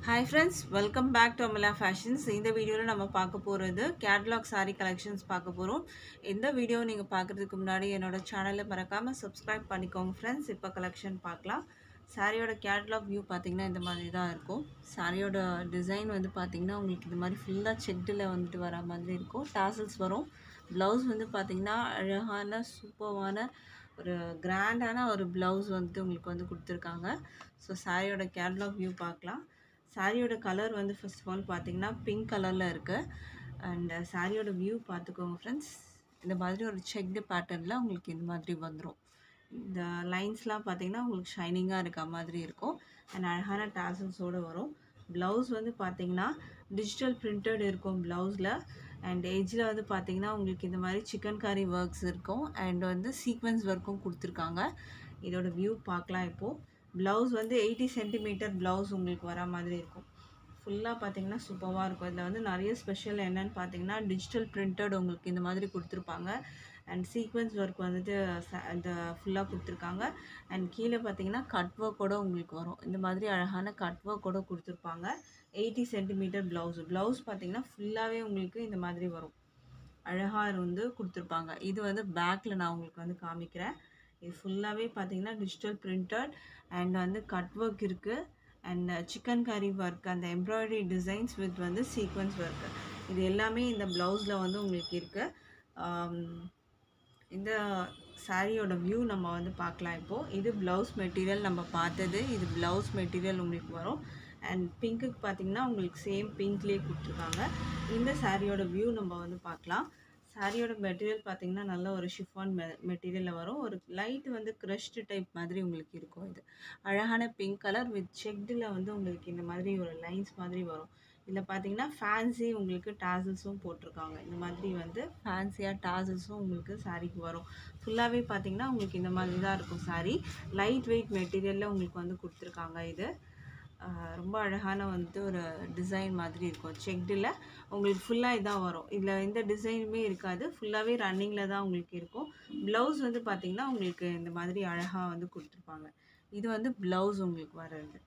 hi friends welcome back to Amala fashions இந்த வீடியோவில் நம்ம பார்க்க போகிறது கேட்லாக் saree கலெக்ஷன்ஸ் பார்க்க போகிறோம் இந்த வீடியோ நீங்கள் பார்க்குறதுக்கு முன்னாடி என்னோட சேனலை மறக்காமல் சப்ஸ்கிரைப் பண்ணிக்கோங்க ஃப்ரெண்ட்ஸ் இப்போ கலெக்ஷன் பார்க்கலாம் சாரியோட கேட்லாக் வியூ பார்த்தீங்கன்னா இந்த மாதிரி தான் இருக்கும் சாரியோட டிசைன் வந்து பார்த்தீங்கன்னா உங்களுக்கு இந்த மாதிரி ஃபுல்லாக செட்டில் வந்துட்டு வர மாதிரி இருக்கும் டாசல்ஸ் வரும் ப்ளவுஸ் வந்து பார்த்தீங்கன்னா அழகான சூப்பர்வான ஒரு கிராண்டான ஒரு ப்ளவுஸ் வந்துட்டு உங்களுக்கு வந்து கொடுத்துருக்காங்க ஸோ சாரியோட கேட்லாக் வியூ பார்க்கலாம் சாரியோட கலர் வந்து ஃபர்ஸ்ட் ஆஃப் ஆல் பார்த்தீங்கன்னா பிங்க் கலரில் இருக்குது அண்ட் சாரியோட வியூ பார்த்துக்கோங்க ஃப்ரெண்ட்ஸ் இந்த மாதிரி ஒரு செக்டு பேட்டர்னில் உங்களுக்கு இந்த மாதிரி வந்துடும் இந்த லைன்ஸ்லாம் பார்த்தீங்கன்னா உங்களுக்கு ஷைனிங்காக இருக்க மாதிரி இருக்கும் அண்ட் அழகான டாசல்ஸோடு வரும் ப்ளவுஸ் வந்து பார்த்தீங்கன்னா டிஜிட்டல் பிரிண்டட் இருக்கும் ப்ளவுஸில் அண்ட் எஜ்ஜில் வந்து பார்த்தீங்கன்னா உங்களுக்கு இந்த மாதிரி சிக்கன் கறி ஒர்க்ஸ் இருக்கும் அண்ட் வந்து சீக்வன்ஸ் ஒர்க்கும் கொடுத்துருக்காங்க இதோட வியூ பார்க்கலாம் இப்போது ப்ளவுஸ் வந்து எயிட்டி சென்டிமீட்டர் ப்ளவுஸ் உங்களுக்கு வர மாதிரி இருக்கும் ஃபுல்லாக பார்த்தீங்கன்னா சூப்பராக இருக்கும் இதில் வந்து நிறைய ஸ்பெஷல் என்னன்னு பார்த்தீங்கன்னா டிஜிட்டல் பிரிண்டட் உங்களுக்கு இந்த மாதிரி கொடுத்துருப்பாங்க அண்ட் சீக்வன்ஸ் ஒர்க் வந்துட்டு ச- இந்த ஃபுல்லாக கொடுத்துருக்காங்க அண்ட் கீழே பார்த்தீங்கன்னா கட் ஒர்க்கோட உங்களுக்கு வரும் இந்த மாதிரி அழகான கட் ஒர்க்கோட கொடுத்துருப்பாங்க எயிட்டி சென்டிமீட்டர் ப்ளவுஸ் ப்ளவுஸ் பார்த்தீங்கன்னா ஃபுல்லாகவே உங்களுக்கு இந்த மாதிரி வரும் அழகாக வந்து கொடுத்துருப்பாங்க இது வந்து பேக்கில் நான் உங்களுக்கு வந்து காமிக்கிறேன் இது ஃபுல்லாகவே பார்த்தீங்கன்னா டிஜிட்டல் பிரிண்டட் அண்ட் வந்து கட் ஒர்க் இருக்குது அண்ட் சிக்கன் கறி ஒர்க் அந்த எம்ப்ராய்டரி டிசைன்ஸ் வித் வந்து சீக்வன்ஸ் ஒர்க் இது எல்லாமே இந்த ப்ளவுஸில் வந்து உங்களுக்கு இருக்குது இந்த சாரியோட வியூ நம்ம வந்து பார்க்கலாம் இப்போது இது ப்ளவுஸ் மெட்டீரியல் நம்ம பார்த்தது இது ப்ளவுஸ் மெட்டீரியல் உங்களுக்கு வரும் அண்ட் பிங்க்குக்கு பார்த்தீங்கன்னா உங்களுக்கு சேம் பிங்க்லேயே கொடுத்துருக்காங்க இந்த சாரியோட வியூ நம்ம வந்து பார்க்கலாம் சாரியோட மெட்டீரியல் பார்த்தீங்கன்னா நல்ல ஒரு ஷிஃபான் மெ மெட்டீரியலில் வரும் ஒரு லைட் வந்து க்ரஷ்டு டைப் மாதிரி உங்களுக்கு இருக்கும் இது அழகான பிங்க் கலர் வித் செக்டில் வந்து உங்களுக்கு இந்த மாதிரி ஒரு லைன்ஸ் மாதிரி வரும் இதில் பார்த்தீங்கன்னா ஃபேன்சி உங்களுக்கு டாசல்ஸும் போட்டிருக்காங்க இந்த மாதிரி வந்து ஃபேன்சியாக டாசல்ஸும் உங்களுக்கு சாரீக்கு வரும் ஃபுல்லாகவே பார்த்தீங்கன்னா உங்களுக்கு இந்த மாதிரி தான் இருக்கும் சாரீ லைட் வெயிட் மெட்டீரியலில் உங்களுக்கு வந்து கொடுத்துருக்காங்க இது ஆஹ் ரொம்ப அழகான வந்துட்டு ஒரு டிசைன் மாதிரி இருக்கும் செக்டில் உங்களுக்கு ஃபுல்லாக இதான் வரும் இதில் எந்த டிசைனுமே இருக்காது ஃபுல்லாகவே ரன்னிங்கில் தான் உங்களுக்கு இருக்கும் ப்ளவுஸ் வந்து பார்த்தீங்கன்னா உங்களுக்கு இந்த மாதிரி அழகாக வந்து கொடுத்துருப்பாங்க இது வந்து ப்ளவுஸ் உங்களுக்கு வர்றது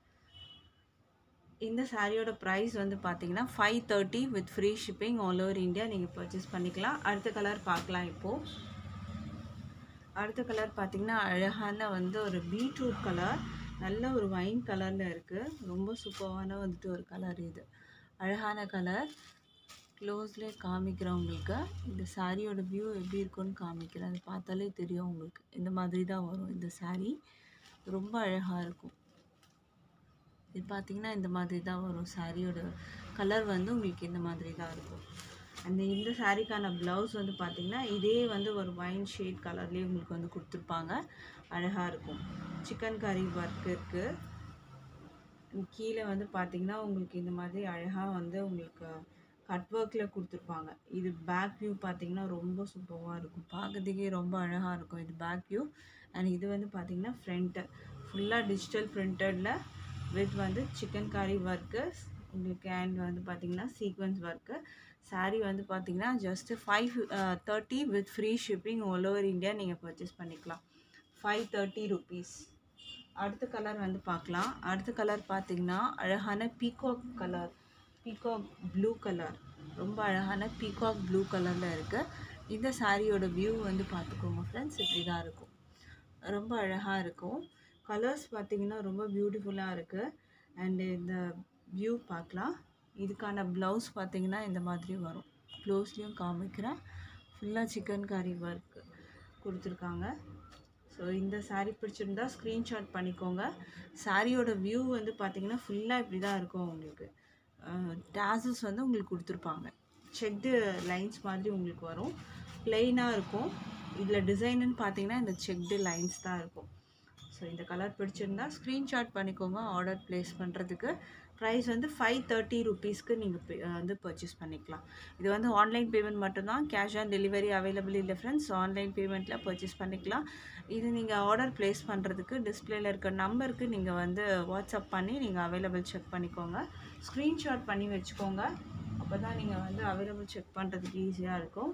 இந்த சாரியோட ப்ரைஸ் வந்து பார்த்தீங்கன்னா five thirty with free shipping all over India நீங்கள் பர்ச்சேஸ் பண்ணிக்கலாம் அடுத்த கலர் பார்க்கலாம் இப்போது அடுத்த கலர் பார்த்தீங்கன்னா அழகான வந்து ஒரு பீட்ரூட் கலர் நல்ல ஒரு வைன் கலரில் இருக்குது ரொம்ப சூப்பரான வந்துட்டு ஒரு கலர் இது அழகான கலர் க்ளோஸ்லேயே காமிக்கிறேன் உங்களுக்கு இந்த சாரியோட வியூ எப்படி இருக்குன்னு காமிக்கிறேன் அது பார்த்தாலே தெரியும் உங்களுக்கு இந்த மாதிரி தான் வரும் இந்த saree ரொம்ப அழகாக இருக்கும் இது பார்த்தீங்கன்னா இந்த மாதிரி தான் வரும் சாரியோட கலர் வந்து உங்களுக்கு இந்த மாதிரி தான் இருக்கும் அந்த இந்த சாரீக்கான ப்ளவுஸ் வந்து பார்த்தீங்கன்னா இதே வந்து ஒரு வைன் ஷேட் கலர்லேயே உங்களுக்கு வந்து கொடுத்துருப்பாங்க அழகாக இருக்கும் சிக்கன் கறி ஒர்க் இருக்குது கீழே வந்து பார்த்தீங்கன்னா உங்களுக்கு இந்த மாதிரி அழகாக வந்து உங்களுக்கு கட் ஒர்க்கில் கொடுத்துருப்பாங்க இது பேக் வியூ பார்த்தீங்கன்னா ரொம்ப சூப்பராக இருக்கும் பார்க்கறதுக்கே ரொம்ப அழகாக இருக்கும் இது பேக் வியூ அண்ட் இது வந்து பார்த்தீங்கன்னா ஃப்ரண்ட்டு ஃபுல்லாக டிஜிட்டல் பிரிண்டடில் வித் வந்து சிக்கன் கறி ஒர்க்கு உங்களுக்கு அண்ட் வந்து பார்த்தீங்கன்னா சீக்வன்ஸ் ஒர்க்கு saree வந்து பார்த்தீங்கன்னா just five thirty with free shipping all over India நீங்கள் பர்ச்சேஸ் பண்ணிக்கலாம் ஃபைவ் தேர்ட்டி ருபீஸ் அடுத்த கலர் வந்து பார்க்கலாம் அடுத்த கலர் பார்த்தீங்கன்னா அழகான peacock colour peacock blue colour ரொம்ப அழகான பீகாக் ப்ளூ கலரில் இருக்குது இந்த சாரியோட வியூ வந்து பார்த்துக்கோங்க ஃப்ரெண்ட்ஸ் இப்படி தான் இருக்கும் ரொம்ப அழகாக இருக்கும் கலர்ஸ் பார்த்தீங்கன்னா ரொம்ப பியூட்டிஃபுல்லாக இருக்குது அண்டு இந்த வியூ பார்க்கலாம் இதுக்கான ப்ளவுஸ் பார்த்தீங்கன்னா இந்த மாதிரி வரும் ப்ளவுஸ்லேயும் காமிக்கிறேன் ஃபுல்லாக சிக்கன் கறி ஒர்க் கொடுத்துருக்காங்க ஸோ இந்த saree பிடிச்சிருந்தா ஸ்க்ரீன்ஷாட் பண்ணிக்கோங்க சாரியோட வியூ வந்து பார்த்தீங்கன்னா ஃபுல்லாக இப்படி தான் இருக்கும் உங்களுக்கு டாசல்ஸ் வந்து உங்களுக்கு கொடுத்துருப்பாங்க செக்டு லைன்ஸ் மாதிரி உங்களுக்கு வரும் பிளெயினாக இருக்கும் இதில் டிசைனுன்னு பார்த்தீங்கன்னா இந்த செக்டு லைன்ஸ் தான் இருக்கும் ஸோ இந்த கலர் பிடிச்சிருந்தா ஸ்க்ரீன்ஷாட் பண்ணிக்கோங்க ஆர்டர் ப்ளேஸ் பண்ணுறதுக்கு ப்ரைஸ் வந்து ஃபைவ் தேர்ட்டி ருபீஸ்க்கு நீங்கள் வந்து பர்ச்சேஸ் பண்ணிக்கலாம் இது வந்து ஆன்லைன் பேமெண்ட் மட்டும்தான் கேஷ் ஆன் டெலிவரி அவைலபிள் இல்லை ஃப்ரெண்ட்ஸ் ஆன்லைன் பேமெண்ட்டில் பர்ச்சேஸ் பண்ணிக்கலாம் இது நீங்கள் ஆர்டர் ப்ளேஸ் பண்ணுறதுக்கு டிஸ்பிளேல இருக்க நம்பருக்கு நீங்கள் வந்து வாட்ஸ்அப் பண்ணி நீங்கள் அவைலபிள் செக் பண்ணிக்கோங்க ஸ்க்ரீன்ஷாட் பண்ணி வச்சுக்கோங்க அப்போ தான் நீங்கள் வந்து அவைலபிள் செக் பண்ணுறதுக்கு ஈஸியாக இருக்கும்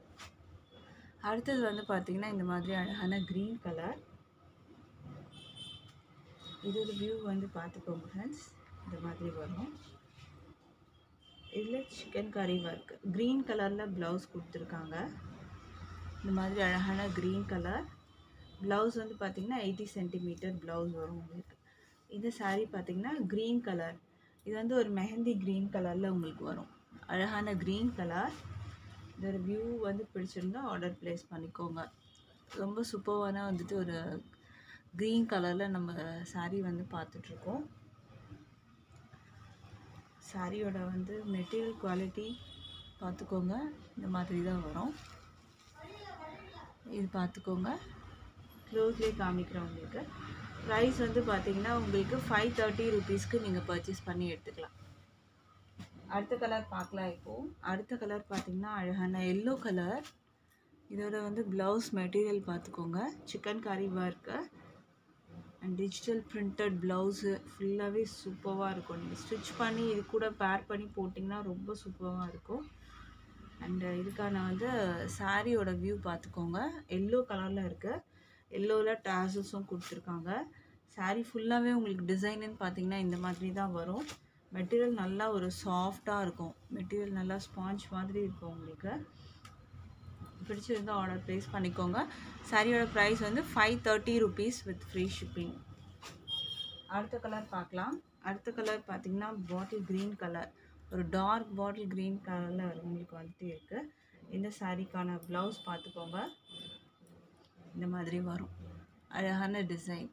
அடுத்தது வந்து பார்த்திங்கன்னா இந்த மாதிரி அழகான க்ரீன் கலர் இதோட வியூ வந்து பார்த்துக்கோங்க ஃப்ரெண்ட்ஸ் இந்த மாதிரி மாதிரி வரும் இதில் சிக்கன் கறி ஒர்க் க்ரீன் கலரில் ப்ளவுஸ் கொடுத்துருக்காங்க இந்த மாதிரி அழகான க்ரீன் கலர் ப்ளவுஸ் வந்து பார்த்திங்கன்னா எயிட்டி சென்டிமீட்டர் ப்ளவுஸ் வரும் உங்களுக்கு இந்த saree பார்த்திங்கன்னா க்ரீன் கலர் இது வந்து ஒரு மெஹந்தி க்ரீன் கலரில் உங்களுக்கு வரும் அழகான க்ரீன் கலர் இதோட வியூ வந்து பிடிச்சிருந்தா ஆர்டர் ப்ளேஸ் பண்ணிக்கோங்க ரொம்ப சூப்பர்வான வந்துட்டு ஒரு க்ரீன் கலரில் நம்ம saree வந்து பார்த்துட்ருக்கோம் சாரியோட வந்து மெட்டீரியல் குவாலிட்டி பார்த்துக்கோங்க இந்த மாதிரி தான் வரும் இது பார்த்துக்கோங்க க்ளோஸ்லேயே காமிக்கிறேன் உங்களுக்கு ப்ரைஸ் வந்து பார்த்தீங்கன்னா உங்களுக்கு ஃபைவ் தேர்ட்டி ருபீஸ்க்கு நீங்கள் பர்ச்சேஸ் பண்ணி எடுத்துக்கலாம் அடுத்த கலர் பார்க்கலாம் இப்போது அடுத்த கலர் பார்த்தீங்கன்னா அழகான எல்லோ கலர் இதோட வந்து ப்ளவுஸ் மெட்டீரியல் பார்த்துக்கோங்க chikankari work and digital printed blouse ஃபுல்லாகவே சூப்பராக இருக்கும் நீங்கள் ஸ்டிச் பண்ணி இது கூட பேர் பண்ணி போட்டிங்கன்னா ரொம்ப சூப்பராக இருக்கும் அண்டு இதுக்கான வந்து சாரியோட வியூ பார்த்துக்கோங்க எல்லோ கலரில் இருக்குது எல்லோவில் டாசல்ஸும் கொடுத்துருக்காங்க saree ஃபுல்லாகவே உங்களுக்கு டிசைனுன்னு பார்த்தீங்கன்னா இந்த மாதிரி தான் வரும் மெட்டீரியல் நல்லா ஒரு சாஃப்டாக இருக்கும் மெட்டீரியல் நல்லா ஸ்பாஞ்ச் மாதிரி இருக்கும் உங்களுக்கு பிடிச்சிருந்தா ஆர்டர் ப்ளேஸ் பண்ணிக்கோங்க சாரியோட ப்ரைஸ் வந்து five thirty rupees with free shipping அடுத்த கலர் பார்க்கலாம் அடுத்த கலர் பார்த்தீங்கன்னா பாட்டில் க்ரீன் கலர் ஒரு டார்க் பாட்டில் க்ரீன் கலரில் உங்களுக்கு வந்துட்டு இருக்குது இந்த சாரீக்கான ப்ளவுஸ் பார்த்துக்கோங்க இந்த மாதிரி வரும் அழகான டிசைன்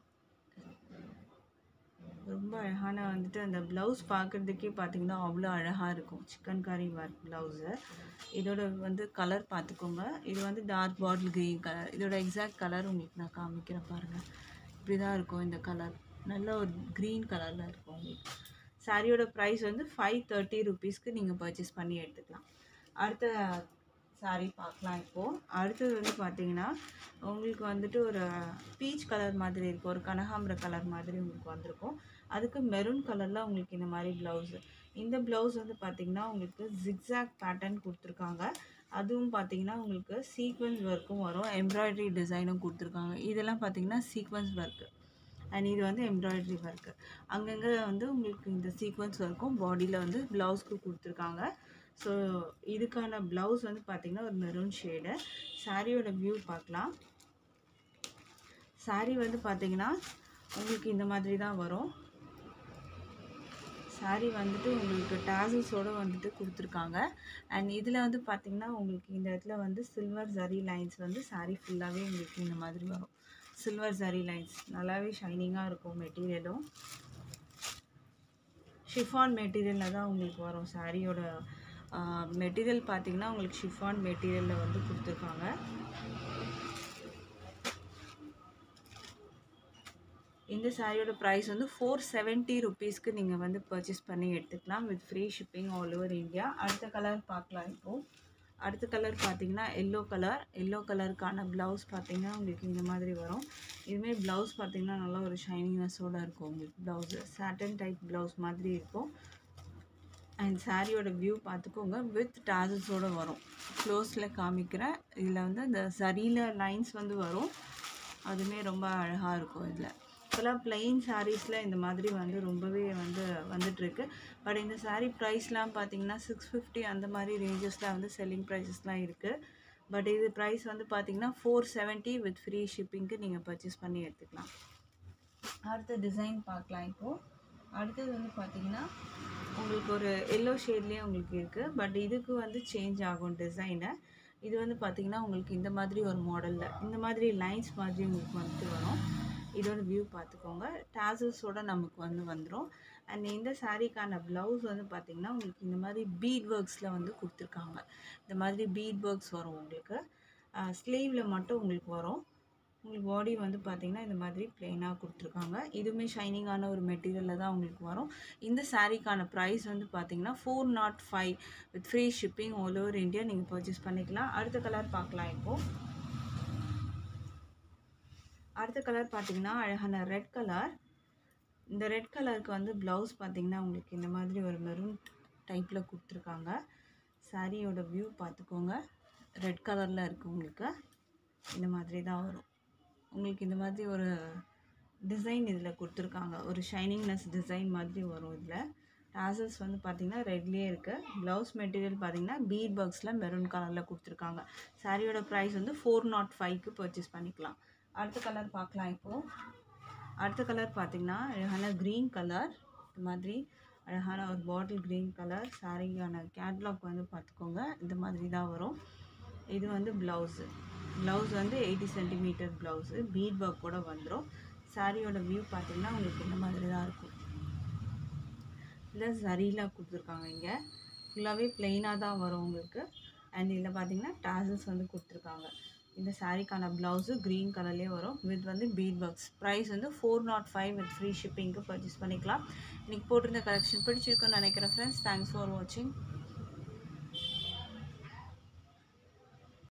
ரொம்ப அழகான வந்துட்டு அந்த ப்ளவுஸ் பார்க்குறதுக்கே பார்த்தீங்கன்னா அவ்வளோ அழகாக இருக்கும் சிக்கன் கறி ஒர்க் ப்ளவுஸு இதோட வந்து கலர் பார்த்துக்கோங்க இது வந்து டார்க் பாட்டில் க்ரீன் கலர் இதோட எக்ஸாக்ட் கலர் உங்களுக்கு நான் காமிக்கிறேன் பாருங்கள் இப்படி தான் இருக்கும் இந்த கலர் நல்ல ஒரு க்ரீன் கலரில் இருக்கும் உங்களுக்கு சாரியோட ப்ரைஸ் வந்து ஃபைவ் தேர்ட்டி ருபீஸ்க்கு நீங்கள் பர்ச்சேஸ் பண்ணி எடுத்துக்கலாம் அடுத்த சாரீ பார்க்கலாம் இப்போது அடுத்தது வந்து பார்த்தீங்கன்னா உங்களுக்கு வந்துட்டு ஒரு பீச் கலர் மாதிரி இருக்கும் ஒரு கனகாம்பர கலர் மாதிரி உங்களுக்கு வந்திருக்கும் அதுக்கு மெரூன் கலரில் உங்களுக்கு இந்த மாதிரி ப்ளவுஸு இந்த ப்ளவுஸ் வந்து பார்த்தீங்கன்னா உங்களுக்கு ஜிக்ஸாக் பேட்டர்ன் கொடுத்துருக்காங்க அதுவும் பார்த்தீங்கன்னா உங்களுக்கு சீக்வன்ஸ் ஒர்க்கும் வரும் எம்ப்ராய்டரி டிசைனும் கொடுத்துருக்காங்க இதெல்லாம் பார்த்தீங்கன்னா சீக்வன்ஸ் ஒர்க்கு அண்ட் இது வந்து எம்ப்ராய்டரி ஒர்க்கு அங்கங்கே வந்து உங்களுக்கு இந்த சீக்வன்ஸ் ஒர்க்கும் பாடியில் வந்து ப்ளவுஸ்க்கு கொடுத்துருக்காங்க ஸோ இதுக்கான ப்ளவுஸ் வந்து பார்த்திங்கன்னா ஒரு மெரூன் ஷேடு சாரியோட வியூ பார்க்கலாம் சாரீ வந்து பார்த்திங்கன்னா உங்களுக்கு இந்த மாதிரி தான் வரும் சாரீ வந்துட்டு உங்களுக்கு டாசல்ஸோடு வந்துட்டு கொடுத்துருக்காங்க அண்ட் இதில் வந்து பார்த்திங்கன்னா உங்களுக்கு இந்த இடத்துல வந்து சில்வர் ஜரி லைன்ஸ் வந்து சாரீ ஃபுல்லாகவே உங்களுக்கு இந்த மாதிரி வரும் சில்வர் ஜரி லைன்ஸ் நல்லாவே ஷைனிங்காக இருக்கும் மெட்டீரியலும் ஷிஃபான் மெட்டீரியலில் தான் உங்களுக்கு வரும் சாரியோட மெட்டீரியல் பார்த்தீங்கன்னா உங்களுக்கு ஷிஃபான் மெட்டீரியலில் வந்து கொடுத்துருக்காங்க இந்த சாரியோட ப்ரைஸ் வந்து ஃபோர் செவன்ட்டி ருபீஸ்க்கு நீங்கள் வந்து பர்ச்சேஸ் பண்ணி எடுத்துக்கலாம் with free shipping all over India அடுத்த கலர் பார்க்கலாம் இப்போது அடுத்த கலர் பார்த்தீங்கன்னா எல்லோ கலர் எல்லோ கலருக்கான ப்ளவுஸ் பார்த்தீங்கன்னா உங்களுக்கு இந்த மாதிரி வரும் இதுவுமே ப்ளவுஸ் பார்த்தீங்கன்னா நல்லா ஒரு ஷைனிங்னஸோடு இருக்கும் உங்களுக்கு ப்ளவுஸு சாட்டன் டைப் ப்ளவுஸ் மாதிரி இருக்கும் அண்ட் சாரியோட வியூ பார்த்துக்கோங்க வித் டாசல்ஸோடு வரும் க்ளோஸில் காமிக்கிறேன் இதில் வந்து இந்த சரியில் லைன்ஸ் வந்து வரும் அதுவுமே ரொம்ப அழகாக இருக்கும் இதில் இப்போலாம் பிளெயின் சாரீஸில் இந்த மாதிரி வந்து ரொம்பவே வந்து வந்துட்டுருக்கு பட் இந்த சாரீ ப்ரைஸ்லாம் பார்த்தீங்கன்னா சிக்ஸ் ஃபிஃப்டி அந்த மாதிரி ரேஞ்சஸில் வந்து செல்லிங் ப்ரைஸஸ்லாம் இருக்குது பட் இது ப்ரைஸ் வந்து பார்த்தீங்கன்னா ஃபோர் செவன்ட்டி வித் ஃப்ரீ ஷிப்பிங்க்கு நீங்கள் பர்ச்சேஸ் பண்ணி எடுத்துக்கலாம் அடுத்த டிசைன் பார்க்கலாம் இப்போது அடுத்தது வந்து பார்த்தீங்கன்னா உங்களுக்கு ஒரு எல்லோ ஷேட்லேயே உங்களுக்கு இருக்குது பட் இதுக்கு வந்து சேஞ்ச் ஆகும் டிசைனு இது வந்து பார்த்தீங்கன்னா உங்களுக்கு இந்த மாதிரி ஒரு மாடலில் இந்த மாதிரி லைன்ஸ் மாதிரி உங்களுக்கு வந்துட்டு வரும் இதோட வியூ பார்த்துக்கோங்க டாசல்ஸோட நமக்கு வந்து வந்துடும் அண்ட் இந்த சாரீக்கான ப்ளவுஸ் வந்து பார்த்திங்கன்னா உங்களுக்கு இந்த மாதிரி பீட் ஒர்க்ஸில் வந்து கொடுத்துருக்காங்க இந்த மாதிரி பீட் ஒர்க்ஸ் வரும் உங்களுக்கு ஸ்லீவில் மட்டும் உங்களுக்கு வரும் உங்களுக்கு பாடி வந்து பார்த்திங்கன்னா இந்த மாதிரி ப்ளெயினாக கொடுத்துருக்காங்க இதுவுமே ஷைனிங்கான ஒரு மெட்டீரியலில் தான் உங்களுக்கு வரும் இந்த சாரீக்கான ப்ரைஸ் வந்து பார்த்திங்கன்னா four naught five with free shipping all over India நீங்கள் பர்ச்சேஸ் பண்ணிக்கலாம் அடுத்த கலர் பார்க்கலாம் இப்போது அடுத்த கலர் பார்த்தீங்கன்னா அழகான ரெட் கலர் இந்த ரெட் கலருக்கு வந்து ப்ளவுஸ் பார்த்தீங்கன்னா உங்களுக்கு இந்த மாதிரி ஒரு மெரூன் டைப்பில் கொடுத்துருக்காங்க சாரியோட வியூ பார்த்துக்கோங்க ரெட் கலரில் இருக்குது உங்களுக்கு இந்த மாதிரி தான் வரும் உங்களுக்கு இந்த மாதிரி ஒரு டிசைன் இதில் கொடுத்துருக்காங்க ஒரு ஷைனிங்னஸ் டிசைன் மாதிரி வரும் இதில் டாசல்ஸ் வந்து பார்த்திங்கன்னா ரெட்லேயே இருக்குது ப்ளவுஸ் மெட்டீரியல் பார்த்திங்கன்னா பீட் பக்ஸில் மெரூன் கலரில் கொடுத்துருக்காங்க சாரியோட ப்ரைஸ் வந்து ஃபோர் நாட் ஃபைவ்க்கு பர்ச்சேஸ் பண்ணிக்கலாம் அடுத்த கலர் பார்க்கலாம் இப்போது அடுத்த கலர் பார்த்திங்கன்னா அழகான க்ரீன் கலர் இந்த மாதிரி அழகான ஒரு பாட்டில் க்ரீன் கலர் சாரியான கேட்லாக் வந்து பார்த்துக்கோங்க இந்த மாதிரி தான் வரும் இது வந்து ப்ளவுஸு ப்ளவுஸ் வந்து eighty centimetre blouse bead work கூட வந்துடும் சாரியோட வியூ பார்த்திங்கன்னா உங்களுக்கு இந்த மாதிரி தான் இருக்கும் இல்லை சரிலாம் கொடுத்துருக்காங்க இங்கே ஃபுல்லாகவே ப்ளெயினாக தான் வரும் உங்களுக்கு அண்ட் இதில் பார்த்தீங்கன்னா டாசல்ஸ் வந்து கொடுத்துருக்காங்க இந்த சாரீக்கான ப்ளவுஸு க்ரீன் கலர்லேயே வரும் வித் வந்து பீட் ஒர்க்ஸ் ப்ரைஸ் வந்து four naught five with free ஷிப்பிங்க்கு பர்ச்சேஸ் பண்ணிக்கலாம் இன்றைக்கி போட்டிருந்த கலெக்ஷன் பிடிச்சிருக்குன்னு நினைக்கிறேன் ஃப்ரெண்ட்ஸ் தேங்க்ஸ் ஃபார் வாட்சிங்